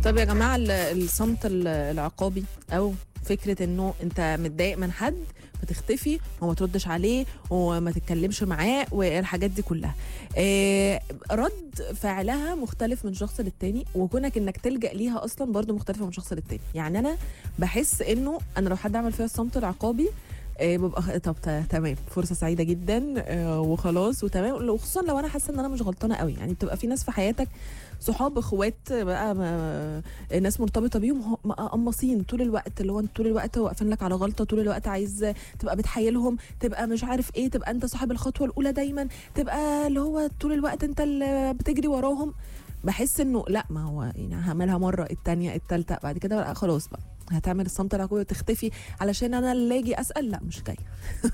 طب يا جماعه ال- الصمت ال- العقابي او فكره انه انت متضايق من حد فتختفي وما تردش عليه وما تتكلمش معاه والحاجات دي كلها آه، رد فعلها مختلف من شخص للتاني وكونك انك تلجا ليها اصلا برضو مختلفه من شخص للتاني يعني انا بحس انه انا لو حد عمل فيها الصمت العقابي آه، ببقى خ- طب ت- تمام فرصه سعيده جدا آه، وخلاص وتمام وخصوصا لو انا حاسه ان انا مش غلطانه قوي يعني بتبقى في ناس في حياتك صحاب اخوات بقى ما ناس مرتبطه بيهم هم مقمصين طول الوقت اللي هو انت طول الوقت واقفين لك على غلطه طول الوقت عايز تبقى بتحايلهم تبقى مش عارف ايه تبقى انت صاحب الخطوه الاولى دايما تبقى اللي هو طول الوقت انت اللي بتجري وراهم بحس انه لا ما هو يعني هعملها مره التانية التالتة بعد كده بقى خلاص بقى هتعمل الصمت العقوبي وتختفي علشان انا اللي اجي اسال لا مش جاي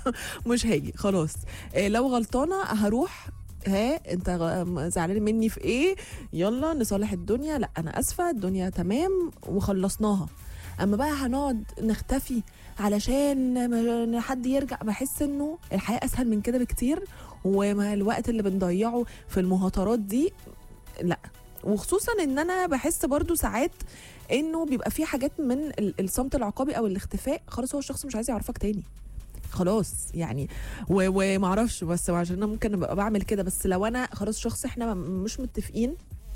مش هاجي خلاص إيه لو غلطانه هروح ها انت غ- زعلان مني في ايه يلا نصالح الدنيا لا انا اسفه الدنيا تمام وخلصناها اما بقى هنقعد نختفي علشان ما حد يرجع بحس انه الحياه اسهل من كده بكتير وما الوقت اللي بنضيعه في المهاترات دي لا وخصوصا ان انا بحس برضو ساعات انه بيبقى في حاجات من ال- الصمت العقابي او الاختفاء خلاص هو الشخص مش عايز يعرفك تاني خلاص يعني و- ومعرفش بس عشان انا ممكن ابقى بعمل كده بس لو انا خلاص شخص احنا م- مش متفقين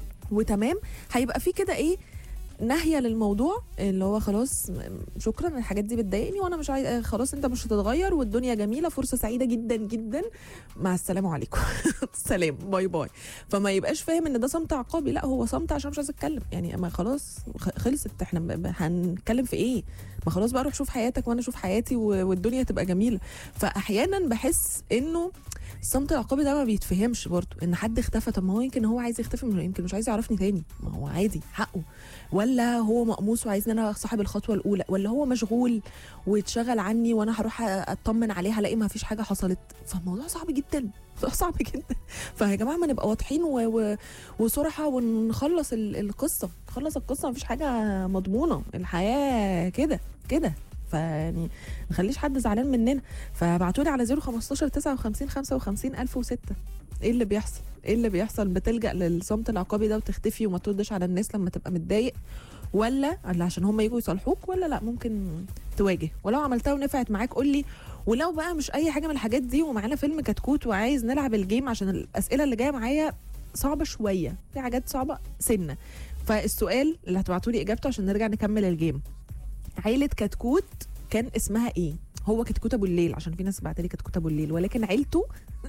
وتمام هيبقى في كده ايه ناهيه للموضوع اللي هو خلاص م- شكرا الحاجات دي بتضايقني وانا مش عايز آه، خلاص انت مش هتتغير والدنيا جميله فرصه سعيده جدا جدا مع السلامه عليكم سلام باي باي فما يبقاش فاهم ان ده صمت عقابي لا هو صمت عشان مش عايز اتكلم يعني ما خلاص خ- خلصت احنا ب- ب- هنتكلم في ايه ما خلاص بقى روح شوف حياتك وانا اشوف حياتي و- والدنيا تبقى جميله فاحيانا بحس انه الصمت العقابي ده ما بيتفهمش برضه ان حد اختفى طب ما هو يمكن هو عايز يختفي مش- يمكن مش عايز يعرفني تاني ما هو عادي حقه ولا هو مقموص وعايزني انا صاحب الخطوه الاولى ولا هو مشغول واتشغل عني وانا هروح اطمن عليه هلاقي ما فيش حاجه حصلت فالموضوع صعب جدا موضوع صعب جدا فيا جماعه ما نبقى واضحين و... و... وصراحه ونخلص ال- القصه نخلص القصه مفيش حاجه مضمونه الحياه كده كده فيعني ما نخليش حد زعلان مننا فابعتوا لي على 015 59 55 1006 ايه اللي بيحصل؟ ايه اللي بيحصل؟ بتلجأ للصمت العقابي ده وتختفي وما تردش على الناس لما تبقى متضايق ولا ولا عشان هم يجوا يصالحوك ولا لا ممكن تواجه ولو عملتها ونفعت معاك قول لي ولو بقى مش اي حاجه من الحاجات دي ومعانا فيلم كتكوت وعايز نلعب الجيم عشان الاسئله اللي جايه معايا صعبه شويه في حاجات صعبه سنه فالسؤال اللي هتبعتوا لي اجابته عشان نرجع نكمل الجيم عيله كتكوت كان اسمها ايه هو كتكوت ابو الليل عشان في ناس بعت لي كتكوت ابو الليل ولكن عيلته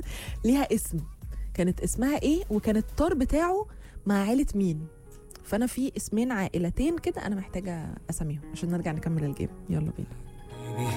ليها اسم كانت اسمها ايه وكان الطار بتاعه مع عيله مين فانا في اسمين عائلتين كده انا محتاجه اساميهم عشان نرجع نكمل الجيم يلا بينا